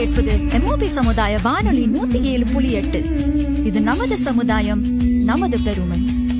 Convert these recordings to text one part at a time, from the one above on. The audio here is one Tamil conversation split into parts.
கேட்பது எம்ஓபி சமுதாய வானொலி நூத்தி ஏழு புள்ளி எட்டு இது நமது சமுதாயம் நமது பெருமை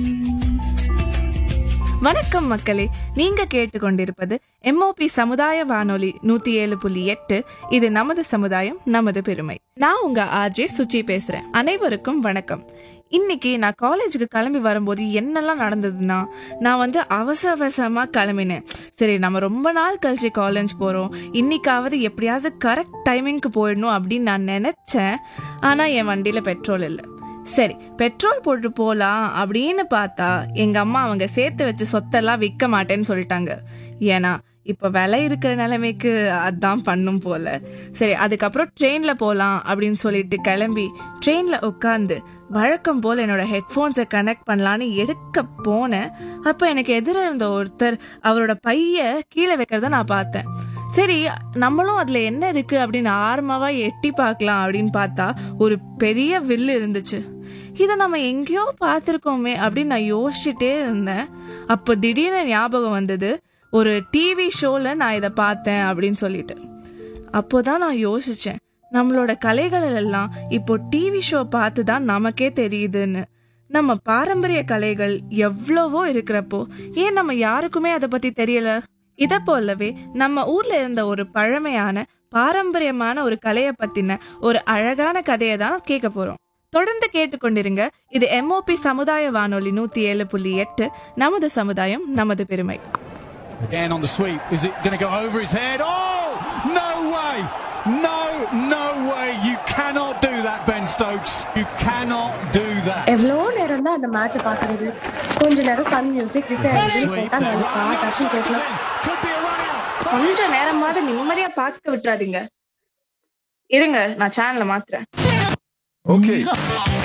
வணக்கம் மக்களே நீங்க கேட்டுக்கொண்டிருப்பது எம்ஓபி சமுதாய வானொலி நூத்தி ஏழு புள்ளி எட்டு இது நமது சமுதாயம் நமது பெருமை நான் உங்க ஆர்ஜே சுச்சி பேசுறேன் அனைவருக்கும் வணக்கம் இன்னைக்கு நான் காலேஜுக்கு கிளம்பி வரும்போது என்னெல்லாம் நடந்ததுன்னா நான் வந்து அவசர அவசரமா கிளம்பினேன் சரி நம்ம ரொம்ப நாள் கழிச்சு காலேஜ் போறோம் இன்னைக்காவது எப்படியாவது கரெக்ட் டைமிங்க்கு போயிடணும் அப்படின்னு நான் நினைச்சேன் ஆனா என் வண்டியில பெட்ரோல் இல்லை சரி பெட்ரோல் போட்டு போலாம் அப்படின்னு பார்த்தா எங்க அம்மா அவங்க சேர்த்து வச்ச சொத்தெல்லாம் விற்க மாட்டேன்னு சொல்லிட்டாங்க ஏன்னா இப்ப விலை இருக்கிற நிலைமைக்கு அதான் பண்ணும் போல சரி அதுக்கப்புறம் ட்ரெயின்ல போலாம் அப்படின்னு சொல்லிட்டு கிளம்பி ட்ரெயின்ல உட்காந்து வழக்கம் போல என்னோட ஹெட்ஃபோன்ஸை கனெக்ட் பண்ணலான்னு எடுக்க போனேன் அப்ப எனக்கு எதிர இருந்த ஒருத்தர் அவரோட பைய கீழே வைக்கிறத நான் பார்த்தேன் சரி நம்மளும் அதுல என்ன இருக்கு அப்படின்னு ஆர்வமாவா எட்டி பார்க்கலாம் அப்படின்னு பார்த்தா ஒரு பெரிய வில்லு இருந்துச்சு இதை நம்ம எங்கேயோ பார்த்துருக்கோமே அப்படின்னு நான் யோசிச்சுட்டே இருந்தேன் அப்போ திடீர்னு ஞாபகம் வந்தது ஒரு டிவி ஷோல நான் இதை பார்த்தேன் அப்படின்னு சொல்லிட்டு அப்போதான் நான் யோசிச்சேன் நம்மளோட கலைகள் எல்லாம் இப்போ டிவி ஷோ பார்த்து தான் நமக்கே தெரியுதுன்னு நம்ம பாரம்பரிய கலைகள் எவ்வளவோ இருக்கிறப்போ ஏன் நம்ம யாருக்குமே அதை பத்தி தெரியல இத போலவே நம்ம ஊர்ல இருந்த ஒரு பழமையான பாரம்பரியமான ஒரு கலையை பத்தின ஒரு அழகான கதையை தான் கேட்க போறோம் தொடர்ந்து கேட்டுக்கொண்டிருங்க இது எம்ஓபி சமுதாய வானொலி நூத்தி ஏழு புள்ளி எட்டு நமது சமுதாயம் நமது பெருமை Again on the sweep. Is it going to go over his head? Oh! No way! No, no way! You cannot do that, Ben Stokes. You cannot do that. எவ்வளோ நேரம் தான் அந்த மேட்சை பார்க்கறது கொஞ்ச நேரம் சன் மியூசிக் டிசை ஆகுதுன்னு Sweep. போட்டா They're நல்ல running it. பாட்டாச்சும் கேட்கலாம் Could be a run out. கொஞ்ச நேரமாவது நிம்மதியா பார்க்க விட்டுறாதீங்க இருங்க நான் சேனலை மாத்துறேன் Okay.